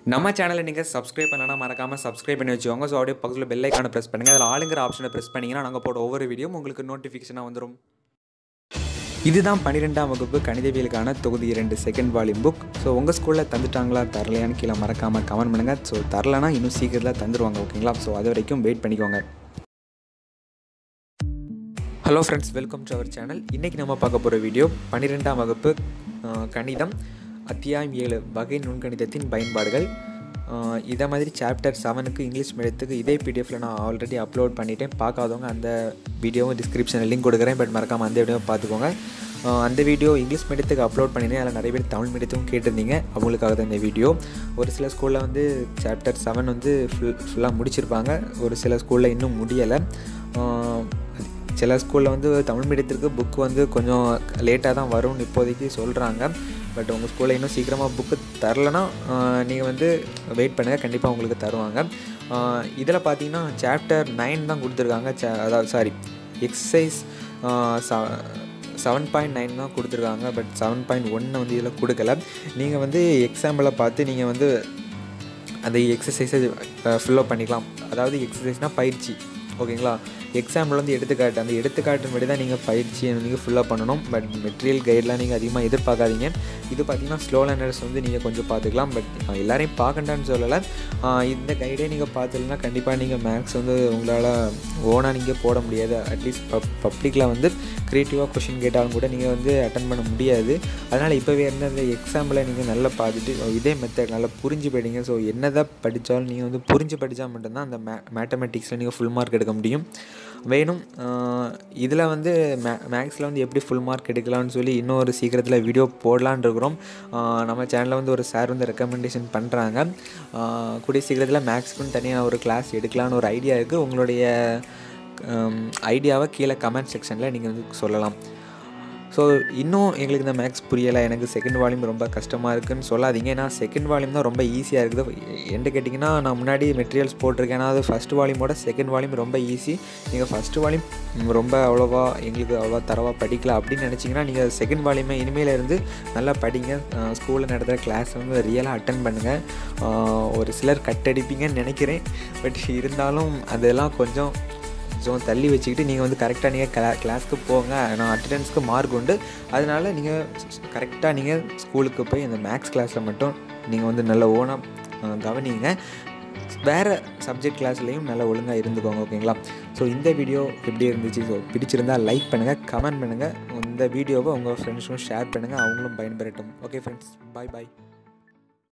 நம்ம சேனலை நீங்கள் சப்ஸ்கிரைப் பண்ணலன்னா மறக்காமல் சப்ஸ்கிரைப் பண்ணி வச்சுக்கோங்க ஸோ அப்படியே பக்கத்தில் பெல் ஐக்கானை ப்ரெஸ் பண்ணுங்கள் அதில் ஆளுங்கிற ஆப்ஷனை ப்ரெஸ் பண்ணிங்கன்னா நாங்கள் போட ஒவ்வொரு வீடியோ உங்களுக்கு நோட்டிஃபிகேஷனாக வந்துடும் இதுதான் பன்னிரெண்டாம் வகுப்பு கணிதவியலுக்கான தொகுதி இரண்டு செகண்ட் வால்யூம் புக் ஸோ உங்கள் ஸ்கூலில் தந்துட்டாங்களா தரலையான்னு கீழே மறக்காமல் கமெண்ட் பண்ணுங்கள் ஸோ தரலைன்னா இன்னும் சீக்கிரத்தில் தந்துருவாங்க ஓகேங்களா ஸோ அது வரைக்கும் வெயிட் பண்ணிக்கோங்க hello friends welcome to our channel இன்றைக்கி நம்ம பார்க்க போகிற வீடியோ பன்னிரெண்டாம் வகுப்பு அஹ், கணிதம் அத்தியாயம் ஏழு வகை நுண்கணிதத்தின் பயன்பாடுகள் அஹ், இதே மாதிரி சாப்டர் செவனுக்கு இங்கிலீஷ் மீடியத்துக்கு இதே பிடிஎஃபில் நான் ஆல்ரெடி அப்லோட் பண்ணிட்டேன் பார்க்காதவங்க அந்த வீடியோவும் டிஸ்கிரிப்ஷனில் லிங்க் கொடுக்குறேன் பட் மறக்காமல் அந்த வீடியோ பார்த்துக்கோங்க அஹ், அந்த வீடியோ இங்கிலீஷ் மீடியத்துக்கு அப்லோட் பண்ணியிருந்தேன் அதில் நிறைய பேர் தமிழ் மீடியத்துக்கும் கேட்டிருந்தீங்க அவங்களுக்காக தான் இந்த வீடியோ ஒரு சில ஸ்கூலில் வந்து சாப்டர் செவன் வந்து ஃபுல் ஃபுல்லாக முடிச்சிருப்பாங்க ஒரு சில ஸ்கூலில் இன்னும் முடியலை சில ஸ்கூலில் வந்து தமிழ் மீடியத்திற்கு புக் வந்து கொஞ்சம் லேட்டாக தான் வரும்னு இப்போதைக்கு சொல்கிறாங்க பட் உங்கள் ஸ்கூலில் இன்னும் சீக்கிரமாக புக்கு தரலைன்னா நீங்கள் வந்து வெயிட் பண்ணுங்கள் கண்டிப்பாக உங்களுக்கு தருவாங்க இதில் பார்த்தீங்கன்னா சாப்டர் நைன் தான் கொடுத்துருக்காங்க ச அதாவது sorry exercise seven point nine தான் கொடுத்துருக்காங்க பட் செவன் பாயிண்ட் ஒன்னை வந்து இதில் கொடுக்கல நீங்கள் வந்து எக்ஸாம்பிளை பார்த்து நீங்கள் வந்து அந்த எக்ஸசைஸை ஃபில்லப் பண்ணிக்கலாம் அதாவது எக்ஸசைஸ்னால் பயிற்சி ஓகேங்களா எக்ஸாம்பிள் வந்து எடுத்துக்காட்டு அந்த எடுத்துக்காட்டு படி தான் நீங்கள் பயிற்சியை நீங்கள் ஃபுல்லாக பண்ணணும் பட் மெட்டீரியல் கைட்லாம் நீங்கள் அதிகமாக எதிர்பார்க்காதீங்க இது பார்த்தீங்கன்னா ஸ்லோ லேர்னர்ஸ் வந்து நீங்கள் கொஞ்சம் பார்த்துக்கலாம் பட் எல்லாரையும் பார்க்கண்டான்னு சொல்லலை ஆஹ் இந்த கைடே நீங்கள் பார்த்துலனா கண்டிப்பாக நீங்கள் மேக்ஸ் வந்து உங்களால் ஓனாக நீங்கள் போட முடியாது அட்லீஸ்ட் பப் பப்ளிக்கில் வந்து க்ரியேட்டிவாக கொஷின் கேட்டாலும் கூட நீங்கள் வந்து அட்டன் பண்ண முடியாது அதனால் இப்போவே இருந்து அந்த எக்ஸாம்பிளை நீங்கள் நல்லா பார்த்துட்டு ஓ, இதே மெத்தட் நல்லா புரிஞ்சு படிங்க ஸோ என்னதான் படித்தாலும் நீங்கள் வந்து புரிஞ்சு படித்தா மட்டும்தான் அந்த மே மேத்தமெட்டிக்ஸில் நீங்கள் ஃபுல் மார்க் எடுக்க முடியும் வேணும் இதில் வந்து மே மேக்ஸில் வந்து எப்படி ஃபுல் மார்க் எடுக்கலாம்னு சொல்லி இன்னொரு சீக்கிரத்தில் வீடியோ போடலான்னு இருக்கிறோம் ஆஹ் நம்ம சேனலில் வந்து ஒரு சார் வந்து ரெக்கமெண்டேஷன் பண்ணுறாங்க கூடிய சீக்கிரத்தில் மேக்ஸ்க்குன்னு தனியாக ஒரு கிளாஸ் எடுக்கலான்னு ஒரு ஐடியா இருக்குது உங்களுடைய ஐடியாவை கீழே கமெண்ட் செக்ஷனில் நீங்கள் வந்து சொல்லலாம் ஸோ இன்னும் எங்களுக்கு இந்த மேக்ஸ் புரியலை எனக்கு செகண்ட் வால்யூம் ரொம்ப கஷ்டமாக இருக்குன்னு சொல்லாதீங்க ஏன்னா செகண்ட் வால்யூம் தான் ரொம்ப ஈஸியாக இருக்குது என்ன கேட்டிங்கன்னா நான் முன்னாடி மெட்டீரியல்ஸ் போட்டிருக்கேன் ஆனால் அது ஃபஸ்ட் வால்யூமோட செகண்ட் வால்யூம் ரொம்ப ஈஸி நீங்கள் ஃபஸ்ட் வால்யூம் ரொம்ப அவ்வளோவா எங்களுக்கு அவ்வளோவா தரவா படிக்கல அப்படின்னு நினச்சிங்கன்னா நீங்கள் செகண்ட் வால்யூமை இனிமேல் இருந்து நல்லா படிங்க ஸ்கூலில் நடத்துகிற கிளாஸ் வந்து ரியலாக அட்டன் பண்ணுங்கள் ஒரு சிலர் கட் அடிப்பீங்கன்னு நினைக்கிறேன் பட் இருந்தாலும் அதெல்லாம் கொஞ்சம் கொஞ்சம் தள்ளி வச்சுக்கிட்டு நீங்கள் வந்து கரெக்டாக நீங்கள் கிளா கிளாஸ்க்கு போங்க நான் அட்டண்டன்ஸ்க்கு மார்க் உண்டு அதனால் நீங்கள் கரெக்டாக நீங்கள் ஸ்கூலுக்கு போய் அந்த மேக்ஸ் கிளாஸில் மட்டும் நீங்கள் வந்து நல்ல ஓனாக கவனிங்க வேறு சப்ஜெக்ட் கிளாஸ்லேயும் நல்லா ஒழுங்காக இருந்துக்கோங்க ஓகேங்களா ஸோ இந்த வீடியோ எப்படி இருந்துச்சு ஸோ பிடிச்சிருந்தால் லைக் பண்ணுங்கள் கமெண்ட் பண்ணுங்கள் இந்த வீடியோவை உங்கள் ஃப்ரெண்ட்ஸும் ஷேர் பண்ணுங்கள் அவங்களும் பயன்பெறட்டும் ஓகே ஃப்ரெண்ட்ஸ் பாய் பாய்